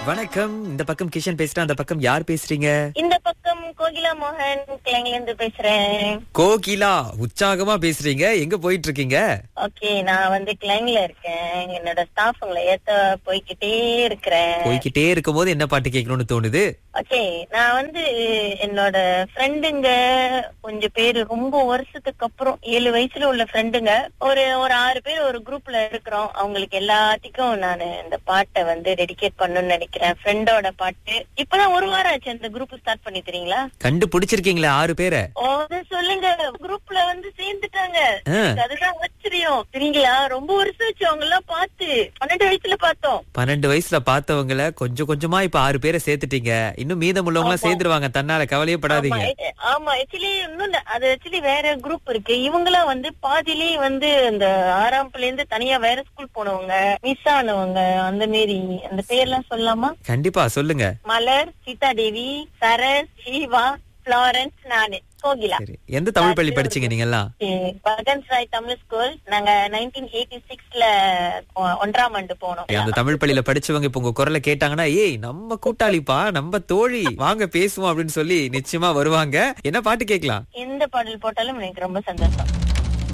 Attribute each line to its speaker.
Speaker 1: வணக்கம் இந்த பக்கம் கிஷன் பேசுறேன் அந்த பக்கம் யார் பேசுறீங்க
Speaker 2: இந்த பக்கம் கோகிலா மோகன் கிளைங்ல இருந்து பேசுறேன்
Speaker 1: கோகிலா உற்சாகமா பேசுறீங்க எங்க போயிட்டு இருக்கீங்க
Speaker 2: ஓகே நான் வந்து கிளைங்ல இருக்கேன் என்னோட ஸ்டாஃப்ங்களை ஏத்த போய்கிட்டே இருக்கிறேன்
Speaker 1: போய்கிட்டே இருக்கும் போது என்ன பாட்டு கேட்கணும்னு தோணுது
Speaker 2: ஓகே நான் வந்து என்னோட ஃப்ரெண்டுங்க கொஞ்சம் பேரு ரொம்ப வருஷத்துக்கு அப்புறம் ஏழு வயசுல உள்ள ஃப்ரெண்டுங்க ஒரு ஒரு ஆறு பேர் ஒரு குரூப்ல இருக்கிறோம் அவங்களுக்கு எல்லாத்துக்கும் நான் இந்த பாட்டை வந்து டெடிகேட் பண்ணணும்னு நினைக்கிறேன் ஃப்ரெண்டோட பாட்டு இப்பதான் ஒரு வாரம் ஆச்சு அந்த குரூப் ஸ்டார்ட் பண்ணி தெரியுங்களா
Speaker 1: கண்டுபிடிச்சிருக்கீங்களே ஆறு பேரை
Speaker 2: ஓ அதை சொல்லுங்க குரூப்ல வந்து சேர்ந்துட்டாங்க
Speaker 1: ஆ.
Speaker 2: எனக்கு அதுதான் ஆச்சரியம் சரிங்களா ரொம்ப வருஷம் ஆச்சு அவங்க எல்லாம் பார்த்து பன்னெண்டு வயசுல பார்த்தோம்
Speaker 1: பன்னெண்டு வயசுல பார்த்தவங்கள கொஞ்சம் கொஞ்சமா இப்ப ஆறு பேரை சேர்த்துட்டீங்க இன்னும் மீதம் உள்ளவங்க எல்லாம் சேர்ந்துருவாங்க தன்னால கவலையே படாதீங்க
Speaker 2: ஆமா, இது- ஆமா ஆக்சுவலி இன்னும் இல்ல. அது ஆக்சுவலி வேற குரூப் இருக்கு இவங்களாம் வந்து பாதியிலே வந்து இந்த ஆறாம்ல இருந்து தனியா வேற ஸ்கூல் போனவங்க மிஸ் ஆனவங்க அந்த மாரி அந்த பேர்லாம் சொல்லலாமா
Speaker 1: கண்டிப்பா சொல்லுங்க
Speaker 2: மலர் சீதா தேவி சரஸ் ஜீவா பிளாரன்ஸ் நானு கோகிலா
Speaker 1: சரி எந்த தமிழ் பள்ளி படிச்சீங்க நீங்க எல்லாம்
Speaker 2: பகன்ஸ் ராய் தமிழ் ஸ்கூல் நாங்க நைன்டீன் எயிட்டி சிக்ஸ்ல ஒன்றாம் ஆண்டு போனோம்
Speaker 1: அந்த தமிழ் பள்ளியில படிச்சவங்க இப்ப உங்க குரலை கேட்டாங்கன்னா ஏய் நம்ம கூட்டாளிப்பா நம்ம தோழி வாங்க பேசுவோம் அப்படின்னு சொல்லி நிச்சயமா வருவாங்க என்ன பாட்டு கேட்கலாம்
Speaker 2: எந்த பாடல் போட்டாலும் எனக்கு ரொம்ப சந்தோஷம்